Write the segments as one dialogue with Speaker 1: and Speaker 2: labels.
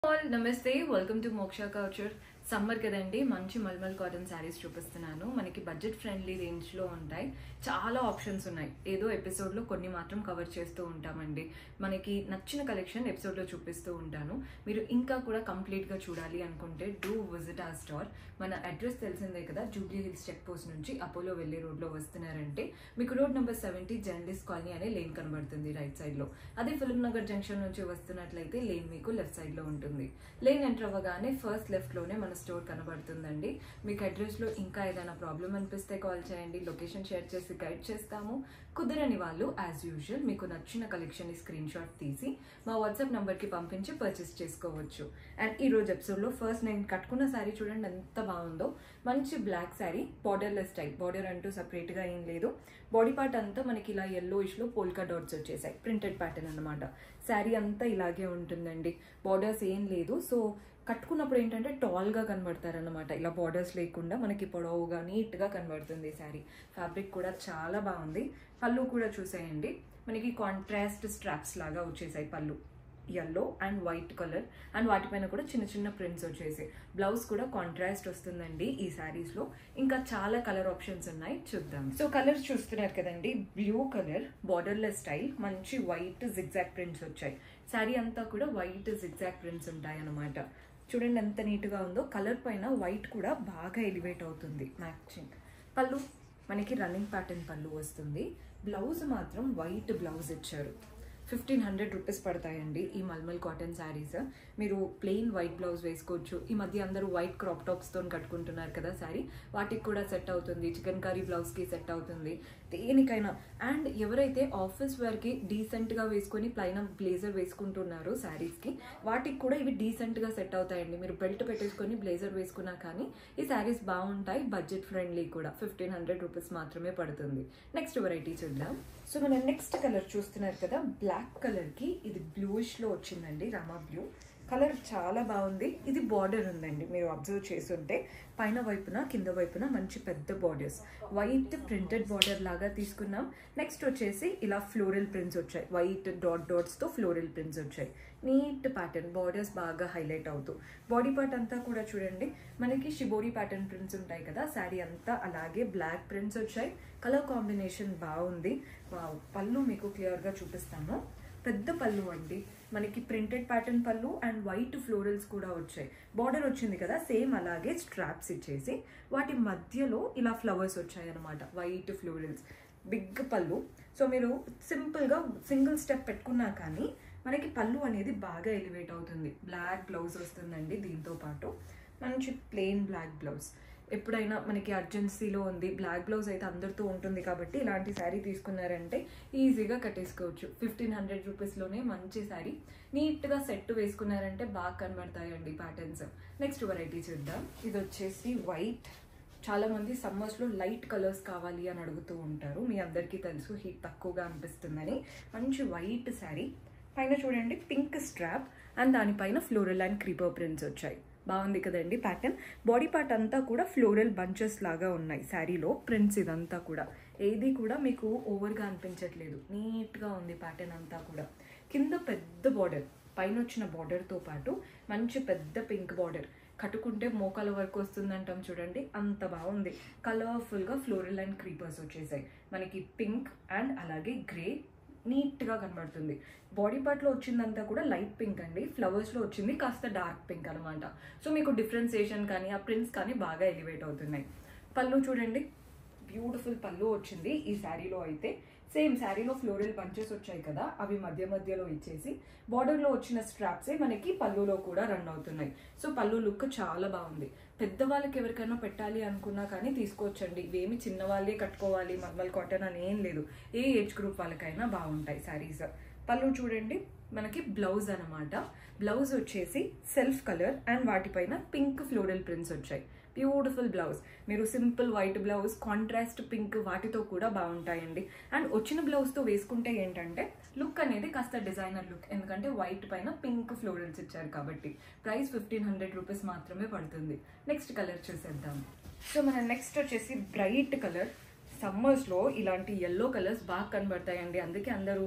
Speaker 1: all నమస్తే welcome to Moksha culture summer కదండి మంచి మల్మల్ కాటన్ శారీస్ చూపిస్తున్నాను మనకి బడ్జెట్ ఫ్రెండ్లీ రేంజ్ లో ఉంటాయి చాలా ఆప్షన్స్ ఉన్నాయి ఏదో ఎపిసోడ్ లో కొన్ని మాత్రం కవర్ చేస్తూ ఉంటామండి మనకి నచ్చిన కలెక్షన్ ఎపిసోడ్ లో చూపిస్తూ ఉంటాను మీరు ఇంకా కూడా కంప్లీట్ గా చూడాలి అనుకుంటే డూ విజిట్ ఆ స్టోర్ మన అడ్రస్ తెలిసిందే కదా జూబ్లీ హిల్స్ చెక్ పోస్ట్ నుంచి అపోలో వెళ్ళే రోడ్ లో వస్తున్నారంటే మీకు road number seventy journalist colony అనే లేన్ కనబడుతుంది రైట్ సైడ్ లో అదే ఫిల్మ్ నగర్ జంక్షన్ నుంచి వస్తున్నట్లయితే లేన్ మీకు లెఫ్ట్ సైడ్ లో ఉంటుంది లేన్ ఎంటర్ అవ్వగానే ఫస్ట్ లెఫ్ట్ లోనే మన స్టోర్ కనబడుతుందండి మీకు అడ్రస్ లో ఇంకా ఏదైనా ప్రాబ్లం అనిపిస్తే కాల్ చేయండి లొకేషన్ షేర్ చేసి గైడ్ చేస్తాము కుదరని వాళ్ళు యాజ్ యూజువల్ మీకు నచ్చిన కలెక్షన్ స్క్రీన్ షాట్ తీసి మా వాట్సాప్ నంబర్ కి పంపించి పర్చేస్ చేసుకోవచ్చు అండ్ ఈ రోజు ఎపిసోడ్ లో ఫస్ట్ నేను కట్టుకున్న శారీ చూడండి ఎంత బాగుందో మంచి black sari borderless type border అంటూ సపరేట్ గా ఏం లేదు బాడీ పార్ట్ అంతా మనకి ఇలా ఎల్లో ఇష్ లో పోల్కా డాట్స్ వచ్చేసాయి ప్రింటెడ్ ప్యాటర్న్ అన్నమాట శారీ అంతా ఇలాగే ఉంటుందండి బార్డర్స్ ఏం లేదు సో కట్టుకున్నప్పుడు ఏంటంటే టాల్గా కనబడతారనమాట ఇలా బార్డర్స్ లేకుండా మనకి పొడవుగా నీట్గా కనబడుతుంది ఈ శారీ ఫ్యాబ్రిక్ కూడా చాలా బాగుంది పళ్ళు కూడా చూసేయండి మనకి కాంట్రాస్ట్ స్ట్రాప్స్ లాగా వచ్చేసాయి పళ్ళు yellow and white colour and వాటిపైన కూడా చిన్న చిన్న ప్రింట్స్ వచ్చేసాయి బ్లౌజ్ కూడా కాంట్రాస్ట్ వస్తుందండి ఈ శారీస్ లో ఇంకా చాలా కలర్ ఆప్షన్స్ ఉన్నాయి చూద్దాం సో కలర్స్ చూస్తున్నారు కదండి బ్లూ కలర్ బార్డర్లెస్ స్టైల్ మంచి వైట్ జిగ్జాక్ ప్రింట్స్ వచ్చాయి శారీ అంతా కూడా వైట్ జిగ్జాక్ ప్రింట్స్ ఉంటాయి అన్నమాట చూడండి ఎంత నీట్గా ఉందో కలర్ పైన వైట్ కూడా బాగా ఎలివేట్ అవుతుంది మ్యాచింగ్ పళ్ళు మనకి రన్నింగ్ ప్యాటర్న్ పళ్ళు వస్తుంది బ్లౌజ్ మాత్రం వైట్ బ్లౌజ్ ఇచ్చారు ఫిఫ్టీన్ హండ్రెడ్ రూపీస్ పడతాయండి ఈ మల్మల్ కాటన్ శారీస్ మీరు ప్లెయిన్ వైట్ బ్లౌజ్ వేసుకోవచ్చు ఈ మధ్య అందరూ వైట్ క్రాప్ టాప్స్తో కట్టుకుంటున్నారు కదా శారీ వాటికి కూడా సెట్ అవుతుంది చికెన్ కర్రీ బ్లౌజ్కి సెట్ అవుతుంది దేనికైనా అండ్ ఎవరైతే ఆఫీస్ వేర్కి డీసెంట్గా వేసుకొని ప్లైన్ బ్లేజర్ వేసుకుంటున్నారో శారీస్కి వాటికి కూడా ఇవి డీసెంట్గా సెట్ అవుతాయండి మీరు బెల్ట్ పెట్టేసుకొని బ్లేజర్ వేసుకున్నా కానీ ఈ శారీస్ బాగుంటాయి బడ్జెట్ ఫ్రెండ్లీ కూడా ఫిఫ్టీన్ హండ్రెడ్ రూపీస్ మాత్రమే పడుతుంది నెక్స్ట్ వెరైటీ చూద్దాం సో మన నెక్స్ట్ కలర్ చూస్తున్నారు కదా బ్లాక్ కలర్కి ఇది బ్లూయిష్లో వచ్చిందండి రామా బ్లూ కలర్ చాలా బాగుంది ఇది బార్డర్ ఉందండి మీరు అబ్జర్వ్ చేస్తుంటే పైన వైపున కింద వైపున మంచి పెద్ద బార్డర్స్ వైట్ ప్రింటెడ్ బార్డర్ లాగా తీసుకున్నాం నెక్స్ట్ వచ్చేసి ఇలా ఫ్లోరల్ ప్రింట్స్ వచ్చాయి వైట్ డాట్ డాట్స్తో ఫ్లోరల్ ప్రింట్స్ వచ్చాయి నీట్ ప్యాటర్న్ బార్డర్స్ బాగా హైలైట్ అవుతూ బాడీ పార్ట్ అంతా కూడా చూడండి మనకి షిబోరి ప్యాటర్న్ ప్రింట్స్ ఉంటాయి కదా శారీ అంతా అలాగే బ్లాక్ ప్రింట్స్ వచ్చాయి కలర్ కాంబినేషన్ బాగుంది పళ్ళు మీకు క్లియర్గా చూపిస్తాను పెద్ద పళ్ళు అండి మనకి ప్రింటెడ్ ప్యాటర్న్ పళ్ళు అండ్ వైట్ ఫ్లోరల్స్ కూడా వచ్చాయి బార్డర్ వచ్చింది కదా సేమ్ అలాగే స్ట్రాప్స్ ఇచ్చేసి వాటి మధ్యలో ఇలా ఫ్లవర్స్ వచ్చాయి అనమాట వైట్ ఫ్లోరల్స్ బిగ్ పళ్ళు సో మీరు సింపుల్గా సింగిల్ స్టెప్ పెట్టుకున్నా కానీ మనకి పళ్ళు అనేది బాగా ఎలివేట్ అవుతుంది బ్లాక్ బ్లౌజ్ వస్తుందండి దీంతో పాటు మంచి ప్లెయిన్ బ్లాక్ బ్లౌజ్ ఎప్పుడైనా మనకి అర్జెన్సీలో ఉంది బ్లాక్ బ్లౌజ్ అయితే అందరితో ఉంటుంది కాబట్టి ఇలాంటి శారీ తీసుకున్నారంటే ఈజీగా కట్టేసుకోవచ్చు ఫిఫ్టీన్ హండ్రెడ్ రూపీస్లోనే మంచి శారీ నీట్గా సెట్ వేసుకున్నారంటే బాగా కనబడతాయండి ప్యాటర్న్స్ నెక్స్ట్ వెరైటీ చూద్దాం ఇది వచ్చేసి వైట్ చాలా మంది సమ్మర్స్లో లైట్ కలర్స్ కావాలి అని అడుగుతూ ఉంటారు మీ అందరికీ తెలుసు హీట్ తక్కువగా అనిపిస్తుందని మంచి వైట్ శారీ పైన చూడండి పింక్ స్ట్రాప్ అండ్ దానిపైన ఫ్లోరల్ అండ్ క్రీపర్ ప్రింట్స్ వచ్చాయి బాగుంది కదండి ప్యాటర్న్ బాడీ పార్ట్ అంతా కూడా ఫ్లోరల్ బంచెస్ లాగా ఉన్నాయి శారీలో ప్రింట్స్ ఇదంతా కూడా ఏది కూడా మీకు ఓవర్గా అనిపించట్లేదు నీట్గా ఉంది ప్యాటర్న్ అంతా కూడా కింద పెద్ద బార్డర్ పైన వచ్చిన బార్డర్తో పాటు మంచి పెద్ద పింక్ బార్డర్ కట్టుకుంటే మోకాల వరకు వస్తుందంటాం చూడండి అంత బాగుంది కలర్ఫుల్గా ఫ్లోరల్ అండ్ క్రీపర్స్ వచ్చేసాయి మనకి పింక్ అండ్ అలాగే గ్రే నీట్గా కనబడుతుంది బాడీ పార్ట్లో వచ్చిందంతా కూడా లైట్ పింక్ అండి ఫ్లవర్స్లో వచ్చింది కాస్త డార్క్ పింక్ అనమాట సో మీకు డిఫరెన్సియేషన్ కానీ ఆ ప్రింట్స్ కానీ బాగా ఎలివేట్ అవుతున్నాయి పళ్ళు చూడండి బ్యూటిఫుల్ పళ్ళు వచ్చింది ఈ శారీలో అయితే సేమ్ శారీలో ఫ్లోరల్ బంచెస్ వచ్చాయి కదా అవి మధ్య మధ్యలో ఇచ్చేసి బార్డర్లో వచ్చిన స్ట్రాప్సే మనకి పళ్ళులో కూడా రన్ అవుతున్నాయి సో పళ్ళు లుక్ చాలా బాగుంది పెద్దవాళ్ళకి ఎవరికైనా పెట్టాలి అనుకున్నా కానీ తీసుకోవచ్చండి ఇవేమి చిన్న వాళ్ళే కట్టుకోవాలి మల్మల్ కాటన్ అని ఏం లేదు ఏ ఏజ్ గ్రూప్ వాళ్ళకైనా బాగుంటాయి శారీస్ పళ్ళు చూడండి మనకి బ్లౌజ్ అనమాట బ్లౌజ్ వచ్చేసి సెల్ఫ్ కలర్ అండ్ వాటిపైన పింక్ ఫ్లోరల్ ప్రింట్స్ వచ్చాయి బ్యూటిఫుల్ బ్లౌజ్ మీరు simple white blouse contrast pink వాటితో కూడా బాగుంటాయండి అండ్ వచ్చిన బ్లౌజ్తో వేసుకుంటే ఏంటంటే లుక్ అనేది కాస్త డిజైనర్ లుక్ ఎందుకంటే వైట్ పైన పింక్ ఫ్లోరల్స్ ఇచ్చారు కాబట్టి ప్రైస్ ఫిఫ్టీన్ హండ్రెడ్ రూపీస్ మాత్రమే పడుతుంది నెక్స్ట్ కలర్ చూసేద్దాం సో మన నెక్స్ట్ వచ్చేసి బ్రైట్ కలర్ సమ్మర్స్లో ఇలాంటి ఎల్లో కలర్స్ బాగా కనబడతాయండి అందుకే అందరూ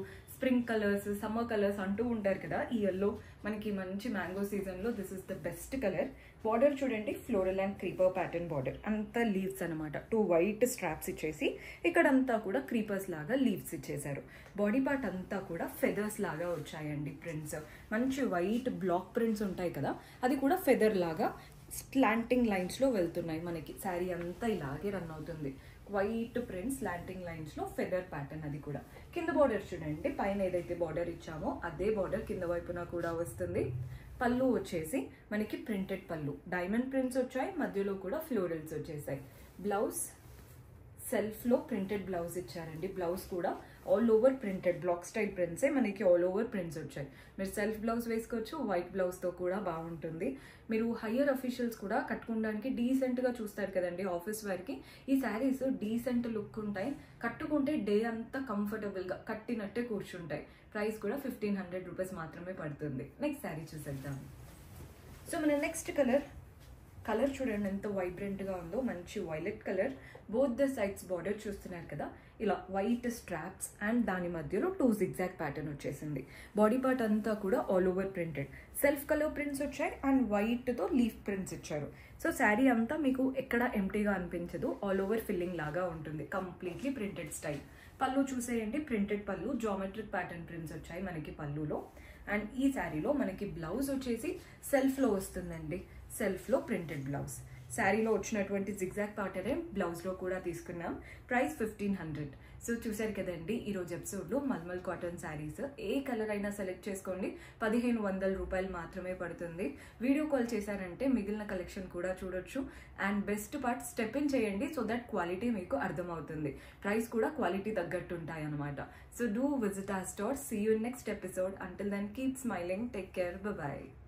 Speaker 1: స్ప్రింగ్ కలర్స్ సమ్మర్ కలర్స్ అంటూ ఉంటారు కదా ఈ ఎల్లో మనకి మంచి మ్యాంగో సీజన్లో this is the best colour border చూడండి floral and creeper pattern border అంతా లీవ్స్ అనమాట టూ వైట్ స్ట్రాప్స్ ఇచ్చేసి ఇక్కడంతా కూడా క్రీపర్స్ లాగా లీవ్స్ ఇచ్చేసారు బాడీ పార్ట్ అంతా కూడా ఫెదర్స్ లాగా వచ్చాయండి ప్రింట్స్ మంచి వైట్ బ్లాక్ ప్రింట్స్ ఉంటాయి కదా అది కూడా ఫెదర్ లాగా స్లాంటింగ్ లైన్స్లో వెళ్తున్నాయి మనకి శారీ అంతా ఇలాగే రన్ అవుతుంది వైట్ ప్రింట్ స్లాంటింగ్ లైన్స్లో ఫెదర్ ప్యాటర్న్ అది కూడా కింద బార్డర్ చూడండి పైన ఏదైతే బార్డర్ ఇచ్చామో అదే బార్డర్ కింద వైపున కూడా వస్తుంది పళ్ళు వచ్చేసి మనకి ప్రింటెడ్ పళ్ళు డైమండ్ ప్రింట్స్ వచ్చాయి మధ్యలో కూడా ఫ్లోరల్స్ వచ్చేసాయి బ్లౌజ్ సెల్ఫ్లో ప్రింటెడ్ బ్లౌజ్ ఇచ్చారండి బ్లౌజ్ కూడా all over printed block style ప్రింట్సే మనకి ఆల్ ఓవర్ ప్రింట్స్ వచ్చాయి మీరు సెల్ఫ్ బ్లౌజ్ వేసుకోవచ్చు వైట్ బ్లౌజ్తో కూడా బాగుంటుంది మీరు హయ్యర్ అఫీషియల్స్ కూడా కట్టుకోవడానికి డీసెంట్గా చూస్తారు కదండి ఆఫీస్ వారికి ఈ శారీస్ డీసెంట్ లుక్ ఉంటాయి కట్టుకుంటే డే అంతా కంఫర్టబుల్గా కట్టినట్టే కూర్చుంటాయి ప్రైస్ కూడా ఫిఫ్టీన్ హండ్రెడ్ రూపీస్ మాత్రమే పడుతుంది నెక్స్ట్ శారీ చూసేద్దాం సో మన నెక్స్ట్ కలర్ కలర్ చూడండి ఎంత వైబ్రెంట్గా ఉందో మంచి violet colour both the sides border చూస్తున్నారు కదా ఇలా వైట్ స్ట్రాప్స్ అండ్ దాని మధ్యలో టూ జిగ్జాక్ ప్యాటర్న్ వచ్చేసింది బాడీ పార్ట్ అంతా కూడా all over printed self colour prints వచ్చాయి అండ్ వైట్తో లీఫ్ ప్రింట్స్ ఇచ్చారు సో శారీ అంతా మీకు ఎక్కడ ఎంటీగా అనిపించదు ఆల్ ఓవర్ ఫిల్లింగ్ లాగా ఉంటుంది కంప్లీట్లీ ప్రింటెడ్ స్టైల్ పళ్ళు చూసేయండి ప్రింటెడ్ పళ్ళు జామెట్రిక్ ప్యాటర్న్ ప్రింట్స్ వచ్చాయి మనకి పళ్ళులో అండ్ ఈ శారీలో మనకి బ్లౌజ్ వచ్చేసి సెల్ఫ్లో వస్తుందండి సెల్ఫ్లో ప్రింటెడ్ బ్లౌజ్ శారీలో వచ్చినటువంటి జిగ్జాక్ ప్యాటర్నే బ్లౌజ్లో కూడా తీసుకున్నాం ప్రైస్ ఫిఫ్టీన్ హండ్రెడ్ సో చూసారు కదండి ఈరోజు ఎపిసోడ్లో మల్మల్ కాటన్ శారీస్ ఏ కలర్ అయినా సెలెక్ట్ చేసుకోండి పదిహేను వందల రూపాయలు మాత్రమే పడుతుంది వీడియో కాల్ చేశారంటే మిగిలిన కలెక్షన్ కూడా చూడొచ్చు and best part step in చేయండి సో దట్ క్వాలిటీ మీకు అర్థమవుతుంది ప్రైస్ కూడా క్వాలిటీ తగ్గట్టు ఉంటాయి అనమాట సో డూ విజిట్ ఆ store see you next episode until then keep smiling take care bye